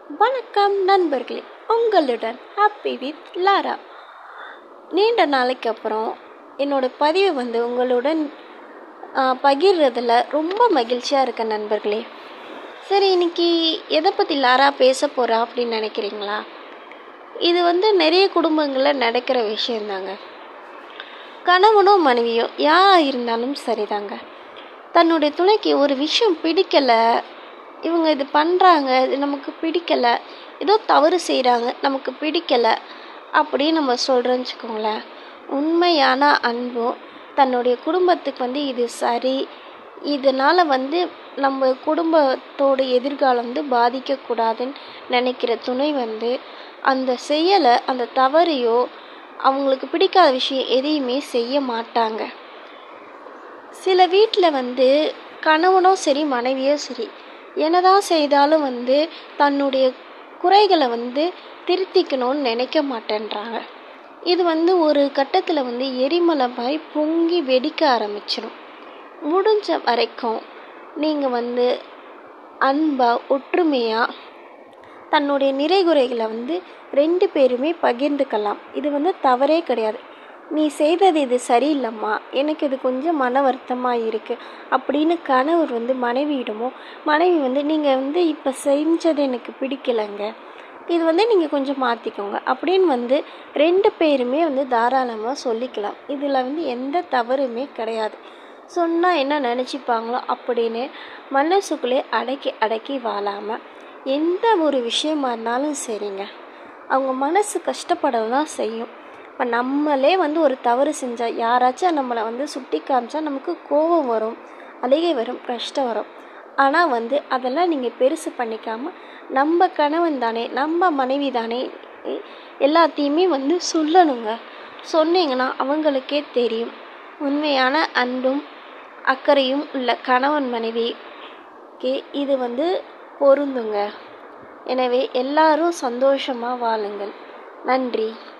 வணக்கம் நண்பர்களே உங்களுடன் ஹாப்பி வித் லாரா நீண்ட நாளைக்கு அப்புறம் என்னோடய பதிவை வந்து உங்களுடன் ஆ, பகிர்றதுல ரொம்ப மகிழ்ச்சியாக இருக்கேன் நண்பர்களே சரி இன்னைக்கு எதை பற்றி லாரா பேச போகிறா அப்படின்னு நினைக்கிறீங்களா இது வந்து நிறைய குடும்பங்களில் நடக்கிற விஷயந்தாங்க கணவனோ மனைவியோ யாராக இருந்தாலும் சரிதாங்க தன்னுடைய துணைக்கு ஒரு விஷயம் பிடிக்கலை இவங்க இது பண்ணுறாங்க இது நமக்கு பிடிக்கலை ஏதோ தவறு செய்கிறாங்க நமக்கு பிடிக்கலை அப்படின்னு நம்ம சொல்கிறோன்னு வச்சுக்கோங்களேன் உண்மையான அன்பும் தன்னுடைய குடும்பத்துக்கு வந்து இது சரி இதனால் வந்து நம்ம குடும்பத்தோட எதிர்காலம் வந்து பாதிக்கக்கூடாதுன்னு நினைக்கிற துணை வந்து அந்த செயலை அந்த தவறையோ அவங்களுக்கு பிடிக்காத விஷயம் எதையுமே செய்ய மாட்டாங்க சில வீட்டில் வந்து கணவனோ சரி மனைவியோ சரி என்னதான் செய்தாலும் வந்து தன்னுடைய குறைகளை வந்து திருத்திக்கணும்னு நினைக்க மாட்டேன்றாங்க இது வந்து ஒரு கட்டத்தில் வந்து எரிமலைமாய் பொங்கி வெடிக்க ஆரம்பிச்சிடும் முடிஞ்ச வரைக்கும் நீங்கள் வந்து அன்பாக ஒற்றுமையாக தன்னுடைய நிறைகுறைகளை வந்து ரெண்டு பேருமே பகிர்ந்துக்கலாம் இது வந்து தவறே கிடையாது நீ செய்தது இது சரியில்லைம்மா எனக்கு இது கொஞ்சம் மன வருத்தமாக இருக்குது அப்படின்னு கணவர் வந்து மனைவியிடமோ மனைவி வந்து நீங்கள் வந்து இப்போ செஞ்சது எனக்கு பிடிக்கலைங்க இது வந்து நீங்கள் கொஞ்சம் மாற்றிக்கோங்க அப்படின்னு வந்து ரெண்டு பேருமே வந்து தாராளமாக சொல்லிக்கலாம் இதில் வந்து எந்த தவறுமே கிடையாது சொன்னால் என்ன நினச்சிப்பாங்களோ அப்படின்னு மனசுக்குள்ளே அடக்கி அடக்கி வாழாமல் எந்த ஒரு விஷயமா இருந்தாலும் சரிங்க அவங்க மனசு கஷ்டப்பட தான் செய்யும் இப்போ நம்மளே வந்து ஒரு தவறு செஞ்சால் யாராச்சும் நம்மளை வந்து சுட்டி காமிச்சா நமக்கு கோபம் வரும் அழுகை வரும் கஷ்டம் வரும் ஆனால் வந்து அதெல்லாம் நீங்கள் பெருசு பண்ணிக்காமல் நம்ம கணவன் தானே நம்ம மனைவி தானே எ- எல்லாத்தையுமே வந்து சொல்லணுங்க சொன்னீங்கன்னா அவங்களுக்கே தெரியும் உண்மையான அன்பும் அக்கறையும் உள்ள கணவன் மனைவிக்கு இது வந்து பொருந்துங்க எனவே எல்லாரும் சந்தோஷமாக வாழுங்கள் நன்றி